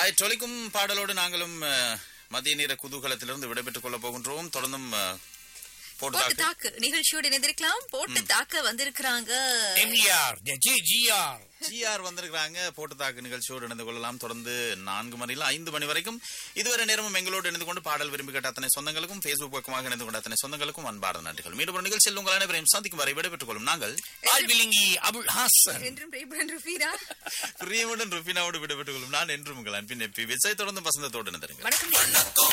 ராய் டொலிக்கும் பாடலோடு நாங்களும் அஹ், மதிய நேர குதூகலத்திலிருந்து விடைபெற்றுக் கொள்ளப் போகின்றோம் தொடர்ந்தும் அஹ், போட்டு போட்டு தாக்கு. தாக்கு நிகழ்ச்சியோடு இணைந்திருக்கலாம் போட்டு தாக்க வந்திருக்கிறாங்க எம்ஜிஆர் ஜிஆர் ஜிஆர் வந்திருக்கிறாங்க போட்டு தாக்கு நிகழ்ச்சியோடு இணைந்து கொள்ளலாம் தொடர்ந்து நான்கு மணில ஐந்து மணி வரைக்கும் இதுவரை நேரமும் எங்களோடு இணைந்து கொண்டு பாடல் விரும்பி கேட்ட அத்தனை சொந்தங்களுக்கும் Facebook பக்கமாக இணைந்து கொண்ட அத்தனை சொந்தங்களுக்கும் அன்பார்ந்த நன்றிகள் மீண்டும் ஒரு நிகழ்ச்சியில் உங்கள் அனைவரையும் சந்திக்கும் வரை விடைபெற்றுக் கொள்ளும் நாங்கள் பால்விலிங்கி அபுல் ஹாசன் என்றும் பிரேபுடன் ருஃபீரா பிரியமுடன் ருஃபினாவோடு விடைபெற்றுக் கொள்ளும் நான் என்றும் உங்கள் அன்பின் எப்பி விஜய் தொடர்ந்து வசந்தத்தோடு இணைந்திருங்க வணக்கம்